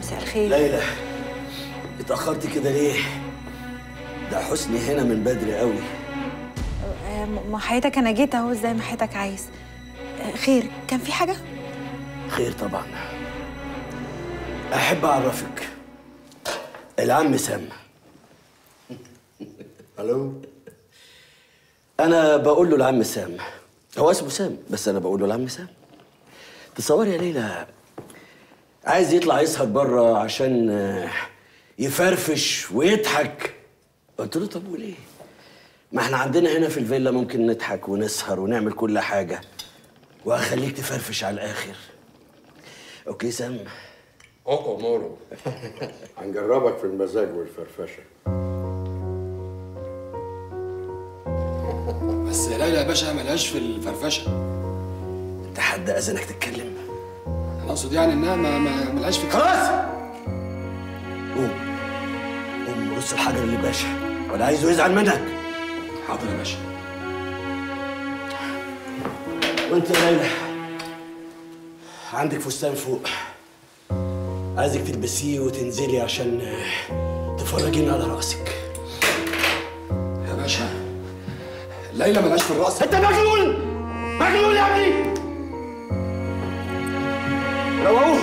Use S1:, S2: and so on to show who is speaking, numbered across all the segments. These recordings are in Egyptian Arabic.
S1: مساء الخير
S2: ليلى اتأخرتي كده ليه؟ ده حسني هنا من بدري قوي
S1: آه، ما حياتك انا جيت اهو زي ما حياتك عايز آه، خير كان في حاجه
S2: خير طبعا أحب أعرفك العم سام
S3: الو
S2: أنا بقول له العم سام هو اسمه سام بس أنا بقول له العم سام تصوري يا ليلى عايز يطلع يسهر بره عشان آه، يفرفش ويضحك قلت له طب وليه؟ ما احنا عندنا هنا في الفيلا ممكن نضحك ونسهر ونعمل كل حاجة وأخليك تفرفش على الآخر أوكي سام؟
S3: اوه مورو هنجربك في المزاج والفرفشه
S4: بس ليلى يا باشا ملهاش في الفرفشه
S2: أنت حد أذنك تتكلم؟
S4: انا اقصد يعني انها ما ما- ملهاش في
S2: خلاص قوم قوم رص الحجر اللي باشا ولا عايزه يزعل منك
S4: حاضر يا باشا
S2: وانت يا ليلى عندك فستان فوق عايزك تلبسيه وتنزلي عشان آه، تفرجينا على راسك
S4: يا باشا ليلى ملهاش في الرقص
S2: انت مجنون مجنون يا ابني روقوه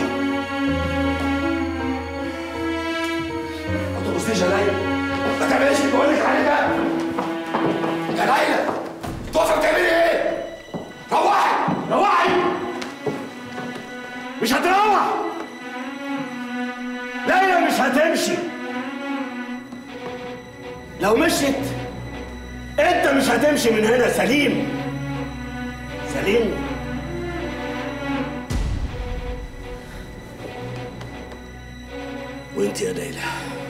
S4: ما تبصيش يا ليلى ما تعمليش اللي بقول لك عليه ده يا ليلى تقفي بتعملي ايه؟ روحي
S2: روحي مش هتروح ليلى مش هتمشي لو مشيت انت مش هتمشي من هنا سليم سليم وانت يا ليلى